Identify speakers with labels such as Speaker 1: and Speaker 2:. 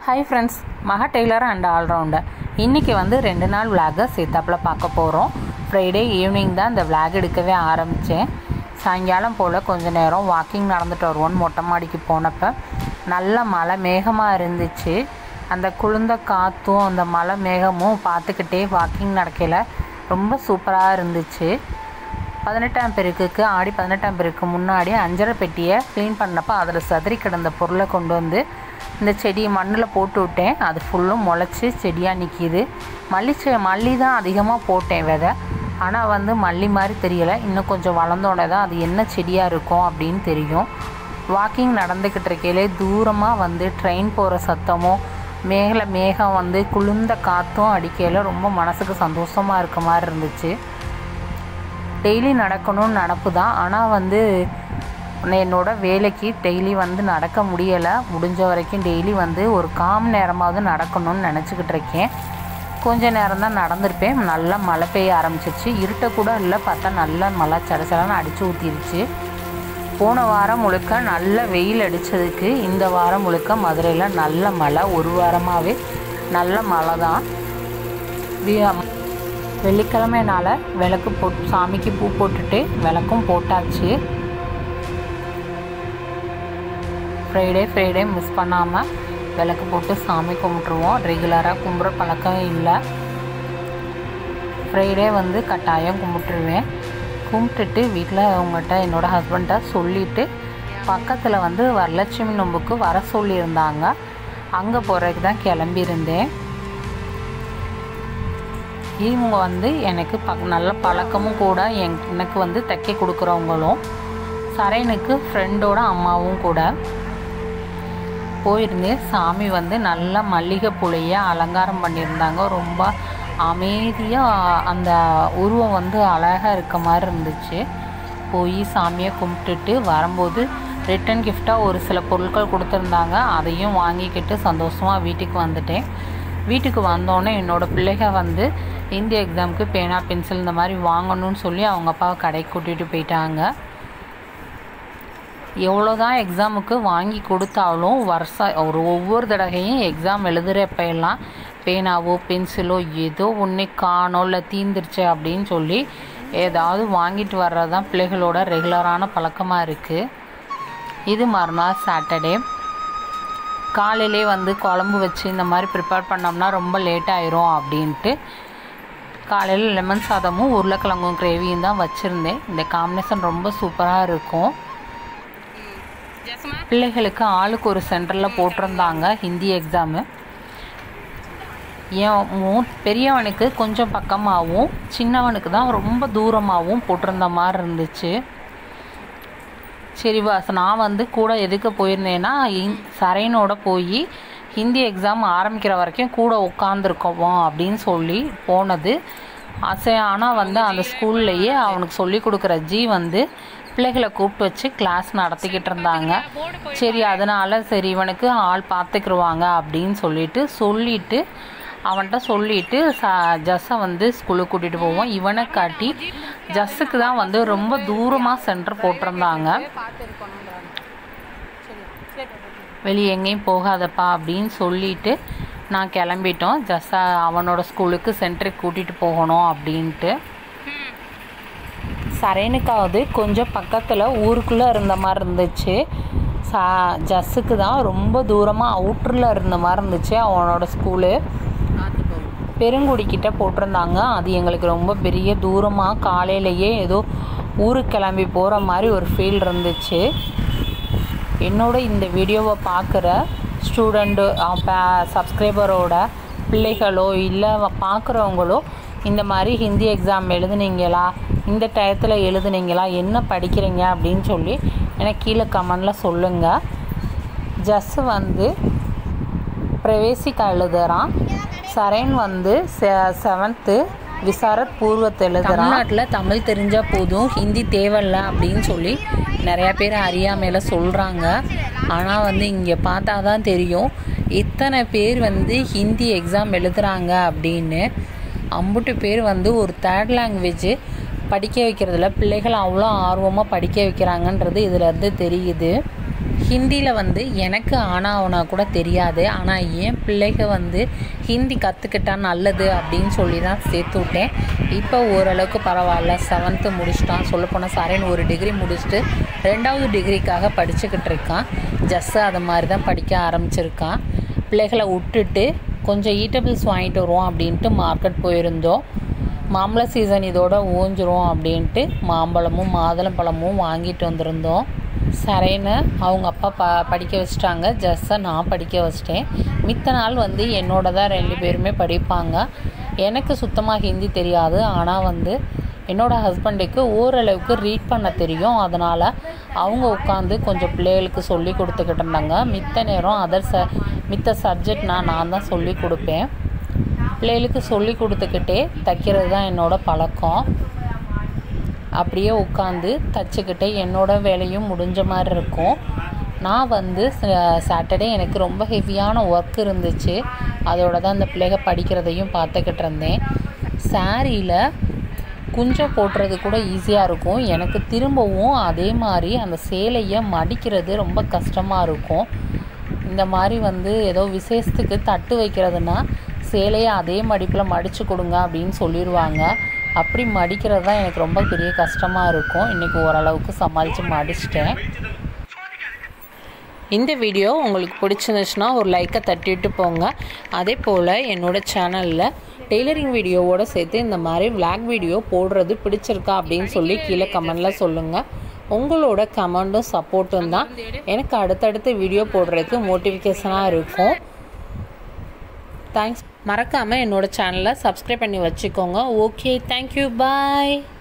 Speaker 1: hi friends Maha tailor and all rounder இன்றைக்கி வந்து ரெண்டு நாள் விளாகை சேர்த்தாப்பில் பார்க்க போகிறோம் ஃப்ரைடே ஈவினிங் தான் இந்த விளாக் எடுக்கவே ஆரம்பித்தேன் சாயங்காலம் போல் கொஞ்ச நேரம் வாக்கிங் நடந்துட்டு வருவோன்னு மொட்டை மாடிக்கு போனப்போ நல்ல மழை மேகமாக இருந்துச்சு அந்த குளிர்ந்த காற்றும் அந்த மழை மேகமும் பார்த்துக்கிட்டே வாக்கிங் நடக்கையில் ரொம்ப சூப்பராக இருந்துச்சு பதினெட்டாம் பெருக்குக்கு ஆடி பதினெட்டாம் பெருக்கு முன்னாடி அஞ்சரை பெட்டியை க்ளீன் பண்ணப்போ அதில் சதுரி கிடந்த பொருளை கொண்டு வந்து இந்த செடியை மண்ணில் போட்டு விட்டேன் அது ஃபுல்லும் முளைச்சி செடியாக நிற்கிது மல்லி செ மல்லி தான் அதிகமாக போட்டேன் விதை ஆனால் வந்து மல்லி மாதிரி தெரியலை இன்னும் கொஞ்சம் வளர்ந்தோடனே தான் அது என்ன செடியாக இருக்கும் அப்படின்னு தெரியும் வாக்கிங் நடந்துக்கிட்டு இருக்கையிலே தூரமாக வந்து ட்ரெயின் போகிற சத்தமும் மேகல மேகம் வந்து குளிர்ந்த காற்றும் அடிக்கையில் ரொம்ப மனசுக்கு சந்தோஷமாக இருக்க மாதிரி இருந்துச்சு டெய்லி நடக்கணும்னு நடப்பு தான் ஆனால் வந்து என்னோட வேலைக்கு டெய்லி வந்து நடக்க முடியலை முடிஞ்ச வரைக்கும் டெய்லி வந்து ஒரு காம் நேரமாவது நடக்கணும்னு நினச்சிக்கிட்டு இருக்கேன் கொஞ்ச நேரம் தான் நடந்திருப்பேன் நல்லா மழை பெய்ய ஆரம்பிச்சிச்சு இருட்ட கூட இல்லை பார்த்தா நல்லா மழை சட சடன்னு அடித்து ஊற்றிருச்சு போன வாரம் முழுக்க நல்ல வெயில் அடித்ததுக்கு இந்த வாரம் முழுக்க மதுரையில் நல்ல மழை ஒரு வாரமாகவே நல்ல மழை தான் வி- வெள்ளிக்கிழமைனால விளக்கு போட்டு சாமிக்கு பூ போட்டுட்டு விளக்கும் போட்டாச்சு ஃப்ரைடே ஃப்ரைடே மிஸ் பண்ணாமல் விளக்கு போட்டு சாமி கும்பிட்ருவோம் ரெகுலராக கும்பிட்ற பழக்கம் இல்லை ஃப்ரைடே வந்து கட்டாயம் கும்பிட்டுருவேன் கும்பிட்டுட்டு வீட்டில் அவங்ககிட்ட என்னோடய ஹஸ்பண்ட்டை சொல்லிவிட்டு பக்கத்தில் வந்து வரலட்சுமி நோம்புக்கு வர சொல்லியிருந்தாங்க அங்கே போகிறதுக்கு தான் கிளம்பியிருந்தேன் இவங்க வந்து எனக்கு ப நல்ல பழக்கமும் கூட என் எனக்கு வந்து தைக்க கொடுக்குறவங்களும் சரைனுக்கு ஃப்ரெண்டோட அம்மாவும் கூட போயிருந்தேன் சாமி வந்து நல்ல மல்லிகை புளிய அலங்காரம் பண்ணியிருந்தாங்க ரொம்ப அமைதியாக அந்த உருவம் வந்து அழகாக இருக்க மாதிரி இருந்துச்சு போய் சாமியை கும்பிட்டுட்டு வரும்போது ரிட்டன் கிஃப்டாக ஒரு சில பொருட்கள் கொடுத்துருந்தாங்க அதையும் வாங்கிக்கிட்டு சந்தோஷமாக வீட்டுக்கு வந்துட்டேன் வீட்டுக்கு வந்தோடனே என்னோடய பிள்ளைக வந்து இந்தி எக்ஸாமுக்கு பேனா பென்சில் இந்த மாதிரி வாங்கணும்னு சொல்லி அவங்க அப்பாவை கடைக்கு கூட்டிகிட்டு போயிட்டாங்க எவ்வளோ தான் எக்ஸாமுக்கு வாங்கி கொடுத்தாலும் வருஷம் ஒரு ஒவ்வொரு தடவையும் எக்ஸாம் எழுதுகிறப்ப எல்லாம் பேனாவோ பென்சிலோ ஏதோ ஒன்று காணோம் இல்லை தீந்துருச்சு அப்படின்னு சொல்லி ஏதாவது வாங்கிட்டு வர்றது தான் பிள்ளைகளோட ரெகுலரான பழக்கமாக இருக்குது இது மறுநாள் சாட்டர்டே காலையிலே வந்து குழம்பு வச்சு இந்த மாதிரி ப்ரிப்பேர் பண்ணோம்னா ரொம்ப லேட் ஆயிரும் அப்படின்ட்டு காலையில் லெமன் சாதமும் உருளைக்கிழங்கும் கிரேவியும் தான் வச்சுருந்தேன் இந்த காம்பினேஷன் ரொம்ப சூப்பராக இருக்கும் பிள்ளைகளுக்கு ஆளுக்கு ஒரு சென்டரில் போட்டிருந்தாங்க ஹிந்தி எக்ஸாமு என் மூ பெரியவனுக்கு கொஞ்சம் பக்கமாகவும் சின்னவனுக்கு தான் ரொம்ப தூரமாகவும் போட்டிருந்த மாதிரி இருந்துச்சு சரி வாஸ் நான் வந்து கூட எதுக்கு போயிருந்தேன்னா இந் சரைனோட போய் ஹிந்தி எக்ஸாம் ஆரம்பிக்கிற வரைக்கும் கூட உட்காந்துருக்கோம் அப்படின்னு சொல்லி போனது அசை ஆனால் வந்து அந்த ஸ்கூல்லையே அவனுக்கு சொல்லி கொடுக்குற ஜி வந்து பிள்ளைகளை கூப்பிட்டு வச்சு கிளாஸ் நடத்திக்கிட்டு இருந்தாங்க சரி அதனால் சரி இவனுக்கு ஆள் பார்த்துக்கிருவாங்க அப்படின்னு சொல்லிட்டு சொல்லிட்டு அவன்கிட்ட சொல்லிட்டு ச ஜஸ்ஸை வந்து ஸ்கூலுக்கு கூட்டிகிட்டு போவோம் இவனை காட்டி ஜஸ்ஸுக்கு தான் வந்து ரொம்ப தூரமாக சென்டர் போட்டிருந்தாங்க வெளியே எங்கேயும் போகாதப்பா அப்படின்னு சொல்லிட்டு நான் கிளம்பிட்டோம் ஜஸ்ஸா அவனோட ஸ்கூலுக்கு சென்டருக்கு கூட்டிகிட்டு போகணும் அப்படின்ட்டு சரைனுக்காவது கொஞ்சம் பக்கத்தில் ஊருக்குள்ளே இருந்த மாதிரி இருந்துச்சு சா ஜஸ்ஸுக்கு தான் ரொம்ப தூரமாக அவுட்டரில் இருந்த மாதிரி இருந்துச்சு அவனோட ஸ்கூலு பெருங்குடிக்கிட்ட போட்டிருந்தாங்க அது எங்களுக்கு ரொம்ப பெரிய தூரமாக காலையிலேயே ஏதோ ஊருக்கு கிளம்பி போகிற மாதிரி ஒரு ஃபீல் இருந்துச்சு என்னோட இந்த வீடியோவை பார்க்குற ஸ்டூடெண்ட்டு சப்ஸ்கிரைபரோட பிள்ளைகளோ இல்லை பார்க்குறவங்களோ இந்த மாதிரி ஹிந்தி எக்ஸாம் எழுதுனீங்களா இந்த டயத்தில் எழுதுனீங்களா என்ன படிக்கிறீங்க அப்படின்னு சொல்லி எனக்கு கீழே கமெண்டில் சொல்லுங்கள் ஜஸ் வந்து பிரவேசிக்கா எழுதுறான் சரண் வந்து செவன்த்து விசாரத் பூர்வத்தை எழுதுறான் தமிழ்நாட்டில் தமிழ் தெரிஞ்சால் போதும் ஹிந்தி தேவையில்ல அப்படின்னு சொல்லி நிறையா பேர் அறியாமையில் சொல்கிறாங்க ஆனால் வந்து இங்கே பார்த்தா தான் தெரியும் இத்தனை பேர் வந்து ஹிந்தி எக்ஸாம் எழுதுறாங்க அப்படின்னு அம்புட்டு பேர் வந்து ஒரு தேர்ட் லாங்குவேஜ் படிக்க வைக்கிறதுல பிள்ளைகள் அவ்வளோ ஆர்வமாக படிக்க வைக்கிறாங்கன்றது இதிலேருந்து தெரியுது ஹிந்தியில் வந்து எனக்கு ஆனா அவனா கூட தெரியாது ஆனால் என் பிள்ளைக வந்து ஹிந்தி கற்றுக்கிட்டா நல்லது அப்படின்னு சொல்லி தான் சேர்த்து விட்டேன் இப்போ ஓரளவுக்கு பரவாயில்ல செவன்த்து முடிச்சிட்டான் சொல்லப்போனால் சரேன் ஒரு டிகிரி முடிச்சுட்டு ரெண்டாவது டிகிரிக்காக படிச்சுக்கிட்டு இருக்கான் ஜஸ்ஸு அது மாதிரி தான் படிக்க ஆரம்பிச்சிருக்கான் பிள்ளைகளை விட்டுட்டு கொஞ்சம் ஈட்டபிள்ஸ் வாங்கிட்டு வருவோம் அப்படின்ட்டு மார்க்கெட் போயிருந்தோம் மாம்பழ சீசன் இதோட ஓஞ்சிரும் அப்படின்ட்டு மாம்பழமும் மாதுளம்பழமும் வாங்கிட்டு வந்திருந்தோம் சரேன்னு அவங்க அப்பா ப படிக்க வச்சிட்டாங்க ஜஸ்ஸை நான் படிக்க வச்சிட்டேன் மித்த நாள் வந்து என்னோட தான் ரெண்டு பேருமே படிப்பாங்க எனக்கு சுத்தமாக ஹிந்தி தெரியாது ஆனால் வந்து என்னோடய ஹஸ்பண்டுக்கு ஓரளவுக்கு ரீட் பண்ண தெரியும் அதனால் அவங்க உட்காந்து கொஞ்சம் பிள்ளைகளுக்கு சொல்லி கொடுத்துக்கிட்டு இருந்தாங்க மித்த நேரம் அதர் ச மித்த சப்ஜெக்ட் நான் நான் தான் சொல்லி கொடுப்பேன் பிள்ளைகளுக்கு சொல்லி கொடுத்துக்கிட்டே தைக்கிறது தான் என்னோடய பழக்கம் அப்படியே உட்காந்து தச்சுக்கிட்டே என்னோட வேலையும் முடிஞ்ச மாதிரி இருக்கும் நான் வந்து சாட்டர்டே எனக்கு ரொம்ப ஹெவியான ஒர்க் இருந்துச்சு அதோட தான் அந்த பிள்ளைக படிக்கிறதையும் பார்த்துக்கிட்டு இருந்தேன் சாரியில் குஞ்சம் போட்டுறது கூட ஈஸியாக இருக்கும் எனக்கு திரும்பவும் அதே மாதிரி அந்த சேலையை மடிக்கிறது ரொம்ப கஷ்டமாக இருக்கும் இந்த மாதிரி வந்து ஏதோ விசேஷத்துக்கு தட்டு வைக்கிறதுனா சேலையை அதே மடிப்பில் மடித்து கொடுங்க அப்படின்னு சொல்லிடுவாங்க அப்படி மடிக்கிறது தான் எனக்கு ரொம்ப பெரிய கஷ்டமாக இருக்கும் இன்றைக்கி ஓரளவுக்கு சமாளித்து மடிச்சிட்டேன் இந்த வீடியோ உங்களுக்கு பிடிச்சிருந்துச்சுன்னா ஒரு லைக்கை தட்டிட்டு போங்க அதே போல் என்னோடய சேனலில் டெய்லரிங் வீடியோவோடு சேர்த்து இந்த மாதிரி விளாக் வீடியோ போடுறது பிடிச்சிருக்கா அப்படின்னு சொல்லி கீழே கமெண்டில் சொல்லுங்கள் உங்களோட கமெண்டும் சப்போர்ட்டும் தான் எனக்கு அடுத்தடுத்து வீடியோ போடுறதுக்கு மோட்டிஃபிகேஷனாக இருக்கும் தேங்க்ஸ் மறக்காமல் என்னோடய சேனலை சப்ஸ்கிரைப் பண்ணி வச்சுக்கோங்க ஓகே தேங்க்யூ பாய்